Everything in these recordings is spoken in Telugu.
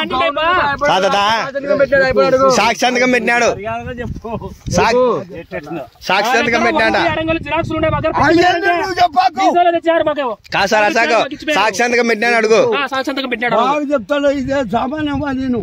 అంటుండే బా. కాదా సాక్షి సంతకం పెట్టినాడు సాక్షి సాక్షి సంతకం పెట్టినాడ ఈ అడంగలు జిరాక్స్లు ఉండే మా దగ్గర అయ్యా, పెట్టినారంటే నువ్వు చెప్పకు. వీసాలో తెచ్చారు మాకేమో కాదు సార్ అసాకు సాక్షి సంతకం పెట్టినాడు అడుగు ఆ, సాక్షి సంతకం పెట్టాడు వాడు చెప్తాడు ఇదే సామాన్యమా నేను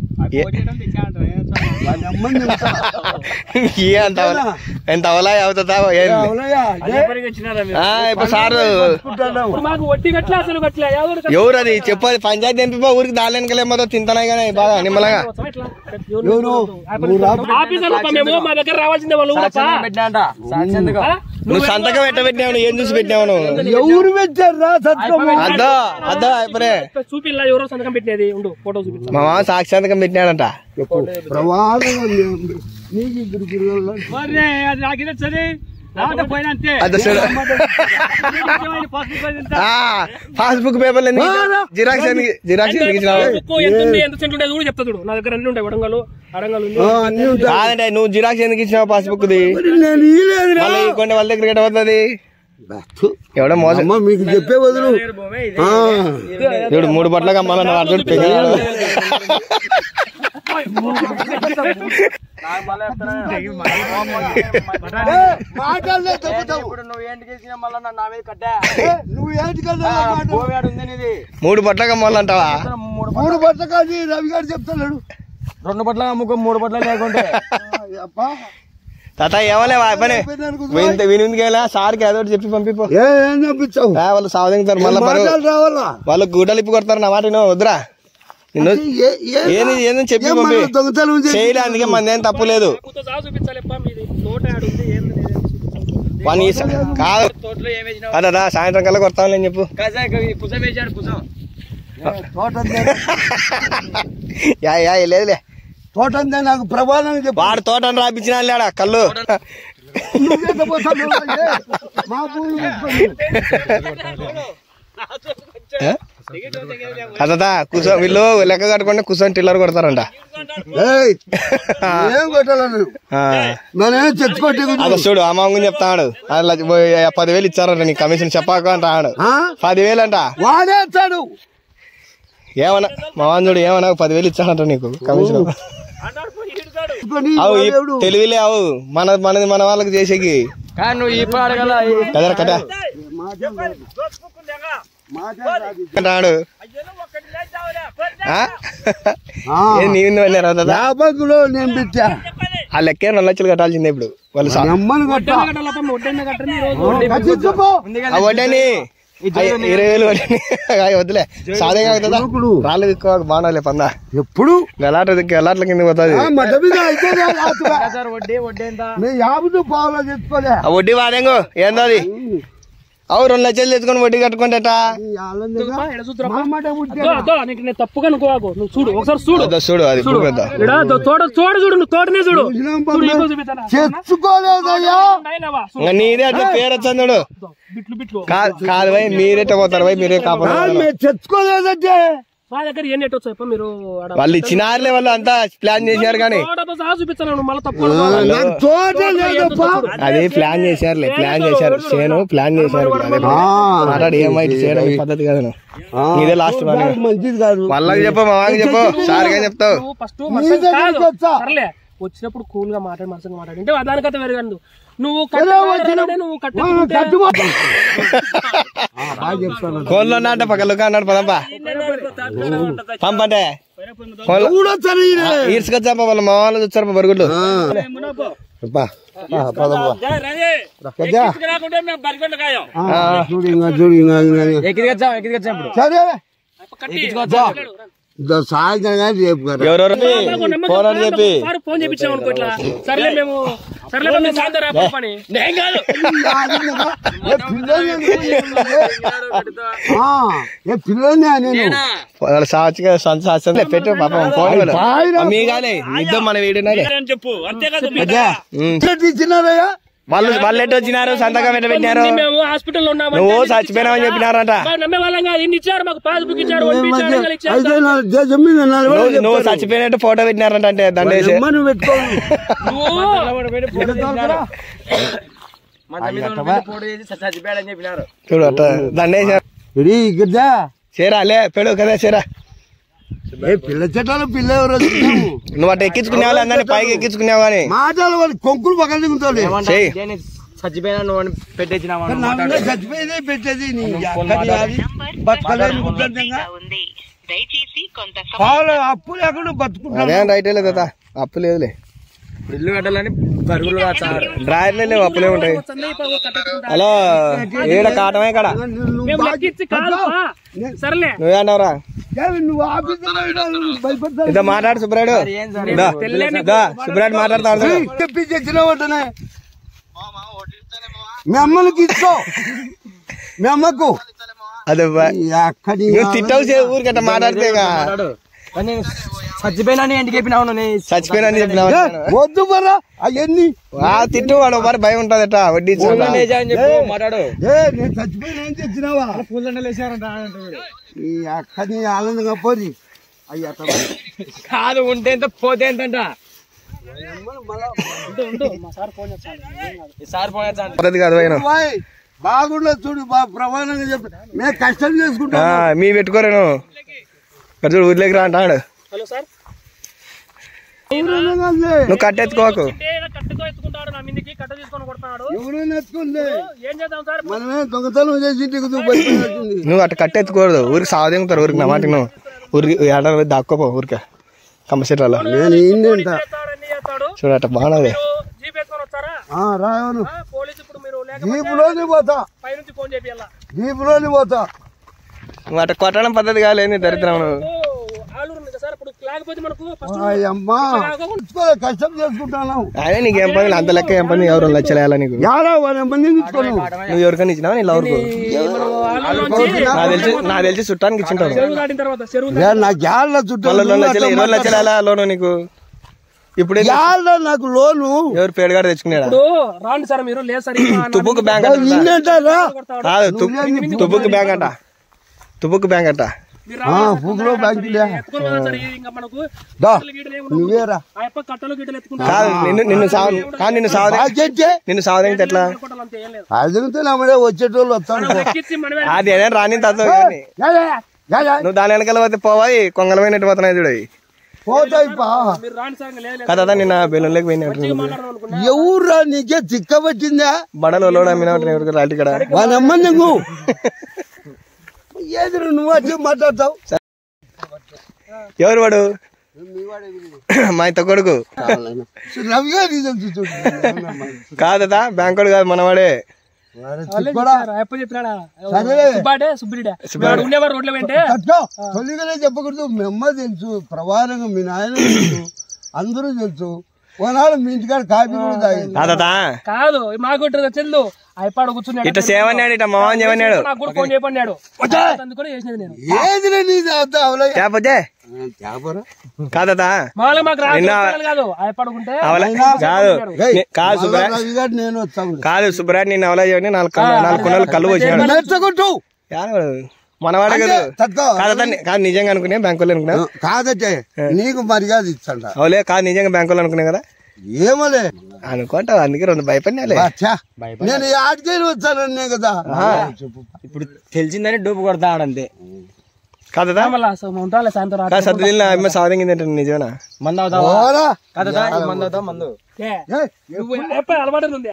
వాడి అమ్మని చెప్తా. ఏ అంత అవలా- ఎంత అవలా అవుతుందా ఏం అవునయ్యా, ఏ ఆ, ఇప్పుడు సారు అనుకుంటున్నావు? ఇప్పుడు మాకు వడ్డీ కట్లే అసలు కట్లే ఎవరు కట్లే? ఎవరు అది చెప్పు అది పంచాయతీ ఎంపీ ఊరికి దాలేనికలేమో తింటున్నాయి కానీ బాగా నిమ్మలంగా వస్తావా ఇట్లా? ఎవరు? నువ్వు రా. ఆఫీసర్లు పా మేము మా దగ్గర రావాల్సిందే వాళ్ళు కూడా పా. ఆ? నువ్వు సంతకం ఎట్ట పెట్టినావు నువ్వు ఏం చూసి పెట్టినావు నువ్వు ఎవరు పెట్టారా సత్కము అద్దో అద్దో అయిపోయి చూపిల్లా ఎవరో సంతకం పెట్టినది ఉండు ఫోటో చూపిస్తా మా మామ సాక్షి సంతకం పెట్టినాడంట ప్రమాదం నీకు ఇద్దరు పిల్లలు అద్ద చూడు ఆ, పాస్బుక్ పేపర్లు ఎందుకు జిరాక్స్ ఎందుకు జిరాక్స్ ఎందుకు ఇచ్చినావు బుక్ ఎంత ఉంది ఎంత సెంట్ ఉండేది కూడా చెప్తా చూడు నా దగ్గర అన్ని ఉంటాయి వడంగలు అడంగలు ఉంది. ఆ, అన్నీ ఉంటాయి కాదంటే నువ్వు జిరాక్స్ ఎందుకు ఇచ్చినావు పాస్బుక్ ది మరి నేను ఇయ్యలేదురా. మళ్ళీ కొన్ని వాళ్ళ దగ్గర ఎట్ట అవుతుంది థు. ఎవడో మోసం అమ్మ మీకు చెప్పే బదులు ఆ. చూడు మూడు బట్టలకు అమ్మాలన్న వాడు చూడు పెరిగాడు ఏ, మాటలే తప్పుతావు. ఏ, నువ్వు ఏంటి కదా మాట? మూడు బట్టలకు అమ్మాలంటావా మూడు బట్ట కాదు రవి గారు చెప్తున్నాడు రెండు పట్ల అమ్ముకో మూడు పట్ల లేకుంటే అబ్బా. తాత ఏమలేవా పని పోయినారు కుదురు. వింత వినిందికి వెళ్ళా సార్కి ఏదో ఒకటి చెప్పి పంపిపో ఏ, ఏం చెప్పించావు ఆ, వాళ్ళు సావదింగుతారు మళ్ళీ బరువు మాటలు రావాలా వాళ్ళు గుడ్డలు ఇప్పి కొడతారు నా మాట వినవు, వద్దురా నిన్ను ఏ- ఏ- ఏంది ఏందని చెప్పి ఏం పంపి మన దొంగతనం చేసి- చేయలే అందుకే మంది ఏం తప్పు లేదు కూతో సాగు చూపించాలి అప్ప మీది నోట ఆడు ఉంది ఏంది లేదు అని చూపించాలి. వాని ఈ స- కాదు తోటలో ఏం వేసినావు కాదా సాయంత్రం కల్లా కొడతాను చెప్పు కజా పుసం వేసాడు పుసం తోట అందే. యా యా లేదులే తోట అందే నాకు ప్రమాణం చెప్పు వాడు తోటను రాపించిన లేడా కళ్ళు నువ్వే తప్పోతావు. ఏ, మా భూమి ముట్టుకొని. కదా కూర్చో వీళ్ళు లెక్క కట్టుకుంటే కూర్చొని టిల్లర్ కొడతారంట ఏయ్, ఏం కొట్టాలను ఆ. నేనేం చచ్చిపోతే అదో చూడు ఆ మామూలు చెప్తాడు అలా పోయి పదివేలు ఇచ్చారంట నీ కమిషన్ చెప్పాక అంటాడు పదివేలు అంట వాడేస్తాడు ఏమన్నా మా వాన్ చూడు ఏమన్నా పదివేలు ఇచ్చాడంట నీకు కమిషన్ తీసుకొని అవు ఈ వాడేవుడు. తెలివిలే అవు మన మనది మన వాళ్ళకి చేసేకి కానీ నువ్వు ఇప్పుడు అడగల కదరా కదా అంటాడు ఆ? ఆ. ఏం నీవింది వెళ్ళారా దాదా యాభైలో నేను పెట్టా ఆ లెక్కే రెండు లక్షలు కట్టాల్సిందే ఇప్పుడు వాళ్ళు సా- నమ్మని కొట్ట వడ్డీలు కట్టాలి అప్ప, వడ్డీలు కట్టండి ఈ రోజు ఖచ్చితంగా ఆ వడ్డని ఆ ఇరవై వేలు వడ్డని అయ్య వద్దులే సాధ్యంగా అవుతుందా ఇప్పుడు. రాళ్ళు ఎక్కువ బాగుండాలి పందా ఎప్పుడు గలాట గలాట్ల కింద పోతుంది ఆ, మధ్య మీద అయితే రాత్రుగా. సార్ వడ్డీ వడ్డీ ఎంత మేము యాభై పావులో తెచ్చుకోలే ఆ వడ్డీ వాడేంగో ఏందో అది అవు రెండు లక్షలు తెచ్చుకొని వడ్డీ కట్టుకుంటే ఎట్టా? ఈ ఆనందంగా అప్ప, ఈడ చూద్దురా మా అప్ప. మాట ఉంటే అదో, అదో, నీకు నేను తప్పుగా అనుకోవాకు నువ్వు చూడు ఒకసారి చూడు అదో చూడు అది చూడు భూమి పెద్ద ఈడ దో- తోట తోట చూడు నువ్వు తోటనే చూడు చూసినాం చూడు బాబు. ఇంకో చూపిస్తానా? తెచ్చుకోలేదయ్యా నాయనవా, చూడు. ఇంకా నీదే అట్లా పేరు వచ్చింది చూడు దో, బిట్లు బిట్లు కాదు కాదు భయ్ మీరెట్ట పోతారు భయ్ మీరే ఆ, కాపాడు మేము తెచ్చుకోలేదంటే మా దగ్గర ఎన్ని ఎట్టు వచ్చాయి మీరు ఆడ వాళ్ళు ఇచ్చినారులే వాళ్ళు అంతా ప్లాన్ చేశారు కానీ తోటతో సహా చూపిస్తాను నువ్వు మళ్ళీ తప్పు ఆ, నాకు తోట లేదప్పా అది ప్లాన్ చేశారులే ప్లాన్ చేశారు చేను ప్లాన్ చేశారు అదే ఆ, మాట్లాడి ఏమైతే చేయడం ఈ పద్ధతి కాదు నువ్వు. ఆ, ఇదే లాస్ట్ వన్ నాకు మంచిది కాదు వాళ్ళకి చెప్పు మా వానికి చెప్పు సార్ ఏం చెప్తావు నువ్వు ఫస్ట్ నీ దగ్గరికి వచ్చా. సర్లే వచ్చినప్పుడు కూల్ గా మాట్లాడి మనసుగా మాట్లాడి అంటే దానికైతే వేరు కాదు నువ్వు ఎలా కట్టుకోవాలంటే వచ్చిన- నువ్వు ఆ, కట్టుకుంటే కట్టుకో. ఆ, బాగా చెప్తాను కోళ్ళు అన్నాడు పక్కలు అన్నాడు పదంపా పంపంటే కోళ్ళు చూడొచ్చాను ఈయన. ఈడ్చుకొచ్చాప వాళ్ళ మా వాళ్ళు వచ్చారు బరుగుళ్ళు ఆ. అబ్బా, ఆ, పదమ్మా. పెద్ద. ఆ, చూడు ఇంకా చూడు ఇంకా ఇంకా. ఎక్కిది వచ్చాం ఎక్కిది వచ్చాం ఇప్పుడు సరే కట్టి దో సాయంత్రం కానీ రేపు కదా ఎవరెవరు ఫోన్ అని చెప్పి సార్ ఫోన్ చేపించాం అనుకో ఇట్లా సర్లే మేము సర్లే మేము సాయంత్రం రా పని ఏ పిల్లోనే ఆ, ఏ పిల్లోనే నేను వాళ్ళ సాక్షిగా సొంత సాక్షి పెట్టు పాపం ఫోన్ వాళ్ళు. పాయిరా. మీ కానీ ఇద్దరు మన వీడినారే ఇచ్చినారయ్యా వాళ్ళు వాళ్ళు ఎట్టు వచ్చినారు సంతకం ఎట్ట పెట్టినారు మేము హాస్పిటల్లో ఉన్నాము నువ్వు చచ్చిపోయినావని చెప్పినారంట నమ్మే వాళ్ళం కాదు ఇన్ని ఇచ్చారు మాకు పాస్బుక్ ఇచ్చారు వడ్డీ ఇచ్చారు ఇంకా ఇచ్చారు అయితే నా దేశం మీద నలభై నువ్వు నువ్వు చచ్చిపోయినట్టు ఫోటో పెట్టినారంట అంటే దండేసి ఎమ్మని పెట్టుకోవాలి మన మీద ఉన్న మీద ఫోటో చేసి చచ్చిపోయాడని చెప్పినారు చూడు అట్ట దండేసారు ఇడి ఇక్కడ చేరా లే పెడు కదా చేరా ఏ పిల్ల చెట్టాలు పిల్ల ఎవరు వచ్చినాము నువ్వు అటు ఎక్కించుకునేవాళ్ళు అందరినీ పైకి ఎక్కించుకునేవా కానీ మాటలు వాళ్ళు కొంకులు పక్కన దిగుతాడు చెయ్యి. దేని చచ్చిపోయినా నువ్వు అని పెట్టేసినావా నా మీద చచ్చిపోయిందే పెట్టేది నీ అక్కడి అది బతకలేని గుడ్డంగా ఉంది దయచేసి కొంత పాలు అప్పు లేకుండా బతుకుంటాను అదేం రైట్ లేదు తాత అప్పు లేదులే ఇల్లు కట్టాలని పరుగులు కాచారు డ్రాయర్లే లేవు అప్పులే ఉంటాయి హలో ఏడ కాటమే కాడ నువ్వు మేము బాగా- లెక్కించి కాదు ఆ. సరేలే నువ్వేంటావురా ఏమి నువ్వు ఆఫీసులో భయపడతావు ఇదో మాట్లాడు సుబ్రాయుడు ఇదో, ఇదో, సుబ్రాయుడు మాట్లాడతాడు చెప్పి తెచ్చినావంటనే మీ అమ్మకి ఇచ్చో మీ అమ్మకు అదే బా. ఈ అక్కడి నువ్వు తిట్టవు ఊరికట్ట మాట్లాడితే ఇక కానీ చచ్చిపోయినా అని ఇంటికి చెప్పినావు నువ్వు చచ్చిపోయినా అని చెప్పినావు ఏ, వద్దు బరా అవన్నీ ఆ తిట్టు వాడు మరి భయం ఉంటది ఎట్లా వడ్డీ ఇచ్చిన అని చెప్పు మాట్లాడు ఏ నేను చచ్చిపోయినా అని తెచ్చినావా ఈ అక్కడి ఆనందంగా పోరి అయ్యా కాదు ఉంటే ఎంత పోతే ఎంత సార్ పోయా పద్ధతి కాదు పోయిన బాగుండదు చూడు బాగా ప్రమాణంగా చెప్పి మేము కష్టం చేసుకుంటాం మీ పెట్టుకోరేను ఇక్కడ చూడు ఊర్లోకి రా అంటాడు హలో సార్ ఎవరైనా కాదులే. నువ్వు కట్టెత్తుకోకు అంటే ఈయన కట్టుకో ఎత్తుకుంటాడు నా మీదకి కట్ట తీసుకొని కొడుతున్నాడు ఎవరైనా ఎత్తుకుంది ఏం చేద్దాం సార్ మనమే దొంగతనం చేసి ఇంటికి దూపడుతుంది నువ్వు అట్ట కట్టెత్తుకోకూడదు ఊరికి సావదింగుతారు ఊరికి నా మాట నువ్వు ఊరికి ఏడ దాక్కోపో ఊరికే కమ్మసెట్లలో నేను ఇంటి చేస్తాడని చేస్తాడు చూడు అట్ట బాగున్నది మీరు జీప్ వేసుకొని వచ్చారా రావను ఆ, పోలీసు ఇప్పుడు మీరు లేకపోతే జీపులోనే పోతా పైనుంచి ఫోన్ చేపియాలా జీపులోనే పోతా నువ్వు అట్ట కొట్టడం పద్ధతి కాలేదు దరిద్రం నువ్వు ఆలూరు ఉంది కదా సార్ ఇప్పుడు లేకపోతే మనకు ఫస్ట్ అమ్మా కష్టం చేసుకుంటాను అదే నీకు ఏం పని అంత లెక్క ఏం పని ఎవరు లక్షలు వేయాలా నీకు యారా వారి మంది ఇచ్చుకోను నువ్వు ఎవరికైనా ఇచ్చినావా నీ ఎవరికి మనం ఆలూరులోంచి నాకు తెలిసి నాకు తెలిసి చుట్టానికి ఇచ్చింటాడు చెరువు దాటిన తర్వాత చెరువు ఏ, నాకు యాళ్ళ చుట్టూ మళ్ళీ లోన్ లక్షలు ఇరవై లక్షలు ఎలా లోను నీకు ఇప్పుడే యాళ్ళ నాకు లోను ఎవరు పేడుగాడు తెచ్చుకున్నాడా ఇప్పుడు రాండి సార్ మీరు లేదు సార్ ఇంకా నా తుప్పుకు బ్యాంక్ అంట నిన్నేంటారా కొడతాడు. కాదు తుప్పు- తుప్పుకు బ్యాంక్ అంట తుప్పుకు బ్యాంక్ అంట మీరు ఆ, రాండి సార్, పూకులో తొందరగా బ్యాంకులే. మరి ఎత్తుకొని పోదాం సార్ ఇంకా మనకు దా కట్టలు గిట్టలు ఏమి ఉండవు. నువ్వేరా ఆ యప్ప కట్టలు గిట్టలు ఎత్తుకుంటా కాదు నిన్ను నిన్ను సావ కానీ నిన్ను సావదే బాధ్యతే నిన్ను సావదేంటి ఎట్లా కొట్టాలి అంతే ఏం లేదు అదిగితే నమ్మడే వచ్చేటోళ్ళు వస్తాను పో. ఎక్కించి మనమే అది ఏదైనా రాని తత్వం కానీ యా, యా, యా, యా. నువ్వు దాని వెనకాల పోతే పోవాయి కొంగలమైనట్టు పోతున్నాయి చూడు అవి. పోతాయి పా మీరు రాండి సార్ ఇంకా లేదు లేదు. కదా నిన్న బెలూన్లోకి పోయినట్టు మాట్లాడదాం అనుకున్నా ఎవర్రా నీకే చిక్కబట్టిందా బడలో లోడ్ అమ్మినట్టు ఎవరికి రాటి ఇక్కడ వానమ్మ నువ్వు ఏది నువ్వు వచ్చి మాట్లాడతావు ఎవరు వాడు మా ఇంత కొడుకు రవి గారు ఇది తెలుసు చూడు. కాదదా బ్యాంకుడు కాదు మనవాడే వాడు వాళ్ళే చిక్కోడా. చెప్పారు, ఆ యప్ప చెప్పినాడా సరే. సుబ్బాడే సుబ్బిడే వాడు ఉండేవారు రోడ్ల వెంటే తట్టుకో. తొలిగానే చెప్పకూడదు మీ అమ్మ తెలుసు ప్రవారంగా మీ నాయన తెలుసు అందరూ తెలుసు ఓనాడు మీ ఇంటికాడ కాఫీ కూడా తాగింది కాదదా కాదు మాకు చెల్లు అయిపాడు కూర్చున్నాడు ఇట్లా సేవన్నాడు ఇట్లా మోహన్ చేయమన్నాడు నాకు కూడా ఫోన్ చేయమన్నాడు అందుకని చేసినది నేను ఏది నీది అవుతా అవలే లేకపోతే తేపరా కాదదా మామూలుగా మాకు రాదు నిన్న- చెప్పాలి కాదు అయిపడుకుంటే అవల కాదు ఏయ్, ని- కాదు మళ్ళా సుబ్రా రవి గారు నేను వస్తాను కాదు సుబ్రాజ్ నిన్ను అవలా చేయని నాలుగు కళ్ళు- నాలుగు కొనలు కళ్ళు వచ్చినాడు మెచ్చగొట్టు యారు మనవాడే కదా తట్టుకో. కాదదా ని- కాదు నిజంగా అనుకునే బ్యాంకులో అనుకున్నా కాదటే నీకు మర్యాద ఇచ్చంట అవలే కాదు నిజంగా బ్యాంకులో అనుకునే కదా ఏమలే అనుకుంటావు అందుకే రెండు భయపడినాలే అచ్చా, నేను ఆడికేసి వచ్చానన్నే కదా చెప్పు ఇప్పుడు తెలిసిందని డూపు కొడతాడు అంతే కాదదా మళ్ళా ఉంటాలే సాయంత్రం రాత్రి. కాదు సద్దులీల అమ్మ సావదంగిందంటే నిజమేనా మందు అవుతావా పోరా. కదా మందు అవుతావు మందు ఏ, ఏయ్, నువ్వు ఎప్పుడు అలవాటు ఉంది